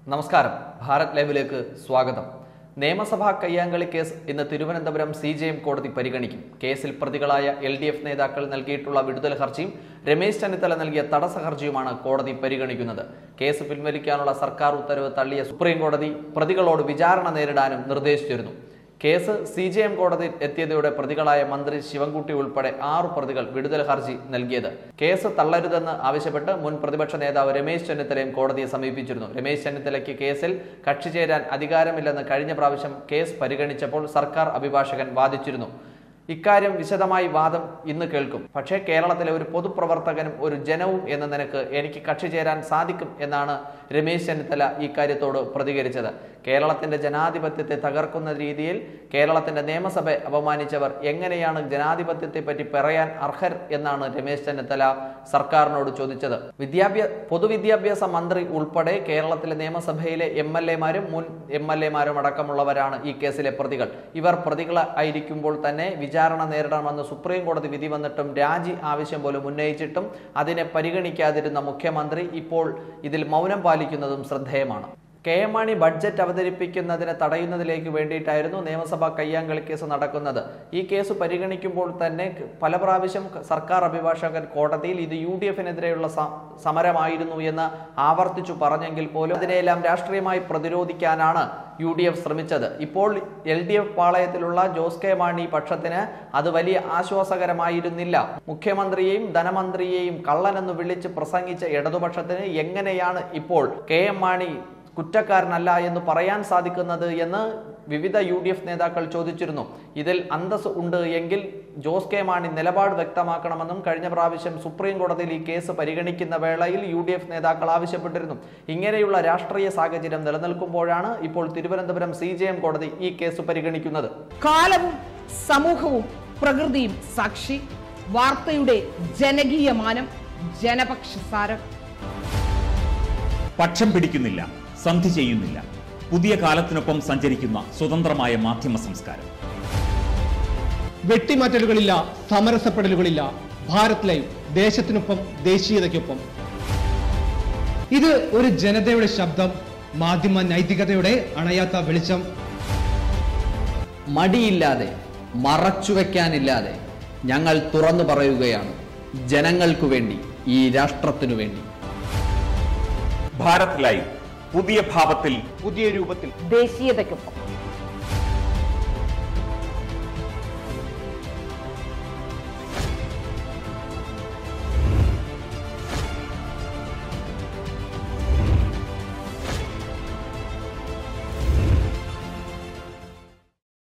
നമസ്കാരം ഭാരത് ലൈവിലേക്ക് സ്വാഗതം നിയമസഭാ കയ്യാങ്കളി കേസ് ഇന്ന് തിരുവനന്തപുരം സി ജെ എം കോടതി പരിഗണിക്കും കേസിൽ പ്രതികളായ എൽ ഡി എഫ് നേതാക്കൾ നൽകിയിട്ടുള്ള വിടുതൽ ഹർജിയും രമേശ് ചെന്നിത്തല നൽകിയ തടസ്സ ഹർജിയുമാണ് കോടതി പരിഗണിക്കുന്നത് കേസ് പിൻവലിക്കാനുള്ള സർക്കാർ ഉത്തരവ് തള്ളിയ സുപ്രീം കോടതി പ്രതികളോട് വിചാരണ നേരിടാനും നിർദ്ദേശിച്ചിരുന്നു കേസ് സി ജെ എം കോടതിയിൽ എത്തിയതോടെ പ്രതികളായ മന്ത്രി ശിവൻകുട്ടി ഉൾപ്പെടെ ആറു പ്രതികൾ വിടുതൽ ഹർജി നൽകിയത് കേസ് തള്ളരുതെന്ന് ആവശ്യപ്പെട്ട് മുൻ പ്രതിപക്ഷ നേതാവ് രമേശ് ചെന്നിത്തലയും കോടതിയെ സമീപിച്ചിരുന്നു രമേശ് ചെന്നിത്തലയ്ക്ക് കേസിൽ കക്ഷി ചേരാൻ അധികാരമില്ലെന്ന് കഴിഞ്ഞ പ്രാവശ്യം കേസ് പരിഗണിച്ചപ്പോൾ സർക്കാർ അഭിഭാഷകൻ വാദിച്ചിരുന്നു ഇക്കാര്യം വിശദമായി വാദം ഇന്ന് കേൾക്കും പക്ഷേ കേരളത്തിലെ ഒരു പൊതുപ്രവർത്തകനും ഒരു ജനവും എന്ന നിനക്ക് എനിക്ക് കക്ഷി ചേരാൻ സാധിക്കും എന്നാണ് രമേശ് ചെന്നിത്തല ഇക്കാര്യത്തോട് പ്രതികരിച്ചത് കേരളത്തിന്റെ ജനാധിപത്യത്തെ തകർക്കുന്ന രീതിയിൽ കേരളത്തിന്റെ നിയമസഭയെ അപമാനിച്ചവർ എങ്ങനെയാണ് ജനാധിപത്യത്തെ പറ്റി പറയാൻ അർഹർ എന്നാണ് രമേശ് ചെന്നിത്തല സർക്കാരിനോട് ചോദിച്ചത് വിദ്യാഭ്യാസ പൊതുവിദ്യാഭ്യാസ മന്ത്രി ഉൾപ്പെടെ കേരളത്തിലെ നിയമസഭയിലെ എം എൽ എമാരും മുൻ എം എൽ എമാരും അടക്കമുള്ളവരാണ് ഈ കേസിലെ പ്രതികൾ ഇവർ പ്രതികളായിരിക്കുമ്പോൾ തന്നെ വിചാരണ നേരിടണമെന്ന് സുപ്രീം കോടതി വിധി വന്നിട്ടും രാജി ആവശ്യം പോലും ഉന്നയിച്ചിട്ടും അതിനെ പരിഗണിക്കാതിരുന്ന മുഖ്യമന്ത്രി ഇപ്പോൾ ഇതിൽ മൗനം പാലിക്കുന്നതും ശ്രദ്ധേയമാണ് കെ എം മാണി ബഡ്ജറ്റ് അവതരിപ്പിക്കുന്നതിനെ തടയുന്നതിലേക്ക് വേണ്ടിയിട്ടായിരുന്നു നിയമസഭാ കയ്യാങ്കളി കേസ് നടക്കുന്നത് ഈ കേസ് പരിഗണിക്കുമ്പോൾ തന്നെ പല പ്രാവശ്യം സർക്കാർ അഭിഭാഷകൻ കോടതിയിൽ ഇത് യു ഡി എഫിനെതിരെയുള്ള സമരമായിരുന്നു എന്ന് ആവർത്തിച്ചു പറഞ്ഞെങ്കിൽ പോലും അതിനെയെല്ലാം രാഷ്ട്രീയമായി പ്രതിരോധിക്കാനാണ് യു ഡി എഫ് ശ്രമിച്ചത് ഇപ്പോൾ എൽ ഡി എഫ് പാളയത്തിലുള്ള ജോസ് കെ മാണി പക്ഷത്തിന് അത് വലിയ ആശ്വാസകരമായിരുന്നില്ല മുഖ്യമന്ത്രിയെയും ധനമന്ത്രിയെയും കള്ളനെന്ന് വിളിച്ച് പ്രസംഗിച്ച ഇടതുപക്ഷത്തിന് എങ്ങനെയാണ് ഇപ്പോൾ കെ എം മാണി കുറ്റക്കാരനല്ല എന്ന് പറയാൻ സാധിക്കുന്നത് എന്ന് വിവിധ യു ഡി എഫ് നേതാക്കൾ ചോദിച്ചിരുന്നു ഇതിൽ അന്തസ് ഉണ്ട് എങ്കിൽ ജോസ് കെ മാണി നിലപാട് വ്യക്തമാക്കണമെന്നും കഴിഞ്ഞ പ്രാവശ്യം സുപ്രീം കോടതിയിൽ ഈ കേസ് പരിഗണിക്കുന്ന വേളയിൽ യു ഡി എഫ് നേതാക്കൾ ആവശ്യപ്പെട്ടിരുന്നു ഇങ്ങനെയുള്ള രാഷ്ട്രീയ സാഹചര്യം നിലനിൽക്കുമ്പോഴാണ് ഇപ്പോൾ തിരുവനന്തപുരം സി ജെ എം കോടതി ഈ കേസ് പരിഗണിക്കുന്നത് കാലവും സമൂഹവും പ്രകൃതിയും സാക്ഷി വാർത്തയുടെ ജനകീയമാനം ജനപക്ഷസാരം പക്ഷം പിടിക്കുന്നില്ല സന്ധി ചെയ്യുന്നില്ല പുതിയ കാലത്തിനൊപ്പം സഞ്ചരിക്കുന്ന സ്വതന്ത്രമായ മാധ്യമ സംസ്കാരം വെട്ടിമാറ്റലുകളില്ല സമരസപ്പെടലുകളില്ല ഭാരത് ലൈവ് ദേശത്തിനൊപ്പം ദേശീയതയ്ക്കൊപ്പം ഇത് ഒരു ജനതയുടെ ശബ്ദം മാധ്യമ നൈതികതയുടെ അണയാത്ത വെളിച്ചം മടിയില്ലാതെ മറച്ചുവെക്കാനില്ലാതെ ഞങ്ങൾ തുറന്നു പറയുകയാണ് ജനങ്ങൾക്കു വേണ്ടി ഈ രാഷ്ട്രത്തിനു വേണ്ടി ഭാരത് ലൈവ് പുതിയ ഭാവത്തിൽ പുതിയ രൂപത്തിൽ ദേശീയതയ്ക്കൊപ്പം